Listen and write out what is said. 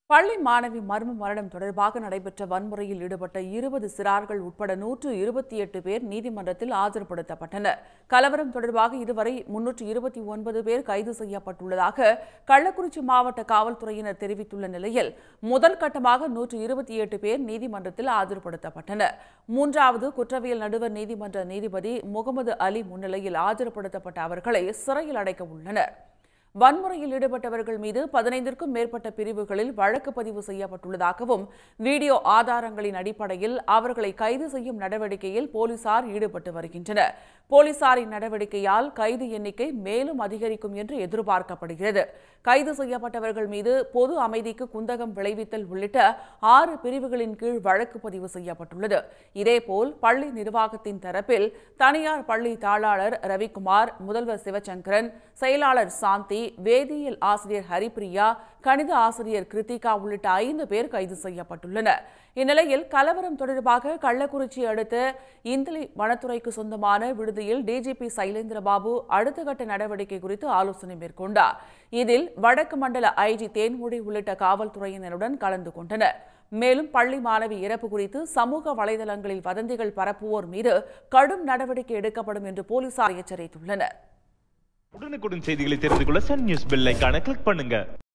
பள்ளி மாணவி மர்ம மரணம் தொடர்பாக நடைபெற்ற வன்முறையில் ஈடுபட்ட இருபது சிறார்கள் உட்பட நூற்று இருபத்தி எட்டு பேர் நீதிமன்றத்தில் ஆஜர்படுத்தப்பட்டனர் கலவரம் தொடர்பாக இதுவரை முன்னூற்று இருபத்தி ஒன்பது பேர் கைது செய்யப்பட்டுள்ளதாக கள்ளக்குறிச்சி மாவட்ட காவல்துறையினர் தெரிவித்துள்ள நிலையில் முதல் கட்டமாக நூற்று இருபத்தி எட்டு பேர் நீதிமன்றத்தில் ஆஜர்படுத்தப்பட்டனர் மூன்றாவது குற்றவியல் நடுவர் நீதிமன்ற நீதிபதி முகமது அலி முன்னிலையில் ஆஜர்படுத்தப்பட்ட அவர்களை சிறையில் அடைக்க உள்ளனர் வன்முறையில் ஈடுபட்டவர்கள் மீது பதினைந்திற்கும் மேற்பட்ட பிரிவுகளில் வழக்கு பதிவு செய்யப்பட்டுள்ளதாகவும் வீடியோ ஆதாரங்களின் அடிப்படையில் அவர்களை கைது செய்யும் நடவடிக்கையில் போலீசார் ஈடுபட்டு வருகின்றனர் போலீசாரின் நடவடிக்கையால் கைது எண்ணிக்கை மேலும் அதிகரிக்கும் என்று எதிர்பார்க்கப்படுகிறது கைது செய்யப்பட்டவர்கள் மீது பொது அமைதிக்கு குந்தகம் விளைவித்தல் உள்ளிட்ட ஆறு பிரிவுகளின் கீழ் வழக்கு பதிவு செய்யப்பட்டுள்ளது இதேபோல் பள்ளி நிர்வாகத்தின் தரப்பில் தனியார் பள்ளி தாளாளர் ரவிக்குமார் முதல்வர் சிவசங்கரன் செயலாளர் சாந்தி வேதியியல் ஆசிரியர் ஹரிப்பிரியா கணித ஆசிரியர் கிருத்திகா உள்ளிட்ட ஐந்து பேர் கைது செய்யப்பட்டுள்ளனர் இந்நிலையில் கலவரம் தொடர்பாக கள்ளக்குறிச்சி அடுத்த இந்திலி வனத்துறைக்கு சொந்தமான விடுதியில் டிஜிபி சைலேந்திரபாபு அடுத்த கட்ட நடவடிக்கை குறித்து ஆலோசனை மேற்கொண்டார் இதில் வடக்கு மண்டல ஐஜி தேன்மொழி உள்ளிட்ட காவல்துறையினருடன் கலந்து கொண்டனர் மேலும் பள்ளி மாணவி இறப்பு குறித்து சமூக வலைதளங்களில் வதந்திகள் பரப்புவோர் மீது கடும் நடவடிக்கை எடுக்கப்படும் என்று போலீசார் எச்சரித்துள்ளனர் உடனுக்குடன் செய்திகளை தெரிந்து கொள்ள சன் நியூஸ் பெல் ஐகானை கிளிக் பண்ணுங்க